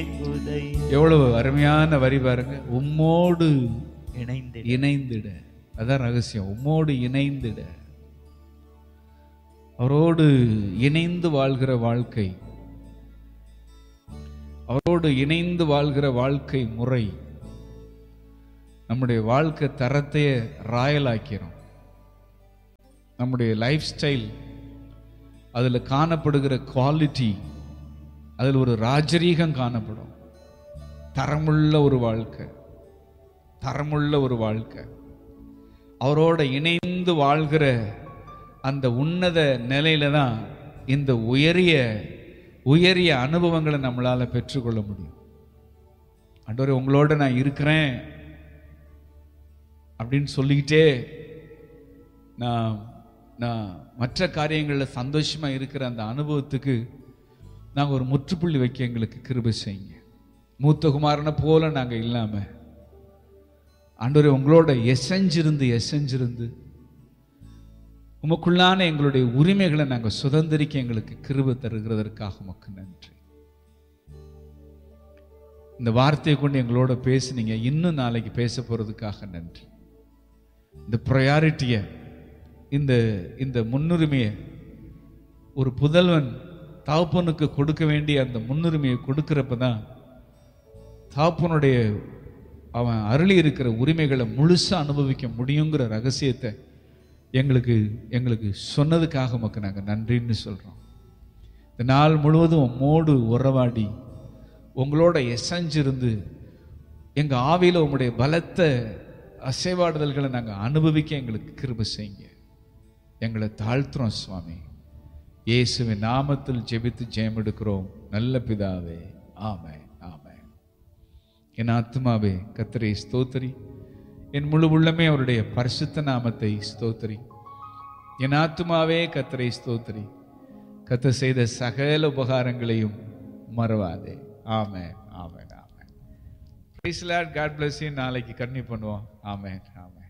உதை எவ்வளவு அருமையான வரி பாருங்க உம்மோடு இணைந்து இணைந்திட அதான் ரகசியம் உம்மோடு இணைந்திட அவரோடு இணைந்து வாழ்கிற வாழ்க்கை அவரோடு இணைந்து வாழ்கிற வாழ்க்கை முறை நம்முடைய வாழ்க்கை தரத்தையே ராயலாக்கிறோம் நம்முடைய லைஃப் ஸ்டைல் அதில் காணப்படுகிற குவாலிட்டி அதில் ஒரு ராஜரீகம் காணப்படும் தரமுள்ள ஒரு வாழ்க்கை தரமுள்ள ஒரு வாழ்க்கை அவரோட இணைந்து வாழ்கிற அந்த உன்னத நிலையில தான் இந்த உயரிய உயரிய அனுபவங்களை நம்மளால பெற்றுக்கொள்ள முடியும் ஆண்டவரே உங்களோட நான் இருக்கிறேன் அப்படின்னு சொல்லிக்கிட்டே நான் நான் மற்ற காரியங்களில் சந்தோஷமா இருக்கிற அந்த அனுபவத்துக்கு நாங்கள் ஒரு முற்றுப்புள்ளி வைக்க எங்களுக்கு கிருபை செய்யுங்க மூத்த குமாரனை போல நாங்கள் இல்லாமல் ஆண்டவரே உங்களோட எசைஞ்சிருந்து எசைஞ்சிருந்து உமக்குள்ளான எங்களுடைய உரிமைகளை நாங்கள் சுதந்திரிக்க எங்களுக்கு கிருபை தருகிறதற்காக உமக்கு நன்றி இந்த வார்த்தையை கொண்டு எங்களோட பேசுனீங்க இன்னும் நாளைக்கு பேச போறதுக்காக நன்றி இந்த ப்ரையாரிட்டியை இந்த இந்த முன்னுரிமையை ஒரு புதல்வன் தாப்பனுக்கு கொடுக்க வேண்டிய அந்த முன்னுரிமையை கொடுக்கிறப்ப தான் தாப்பனுடைய அவன் அருளி இருக்கிற உரிமைகளை முழுசா அனுபவிக்க முடியுங்கிற ரகசியத்தை எங்களுக்கு எங்களுக்கு சொன்னதுக்காக உமக்கு நாங்கள் நன்றின்னு சொல்கிறோம் இந்த நாள் முழுவதும் உம்மோடு உறவாடி உங்களோட எசைஞ்சிருந்து எங்கள் ஆவியில் உங்களுடைய பலத்த அசைவாடுதல்களை நாங்கள் அனுபவிக்க எங்களுக்கு கிருபை செய்யுங்க எங்களை தாழ்த்துறோம் சுவாமி இயேசுவின் நாமத்தில் ஜெபித்து ஜெயம் எடுக்கிறோம் நல்ல பிதாவே ஆமென் ஆமென் என் ஆத்மாவே கத்தரை ஸ்தோத்திரி என் முழு உள்ளமே அவருடைய பரிசுத்த நாமத்தை ஸ்தோத்திரி என் ஆத்மாவே கத்தரை ஸ்தோத்திரி கத்த செய்த சகல உபகாரங்களையும் மறவாதே amen amen amen praise Lord God bless you நாளைக்கு கண்ணி பண்ணுவோம் ஆமென் ஆமென்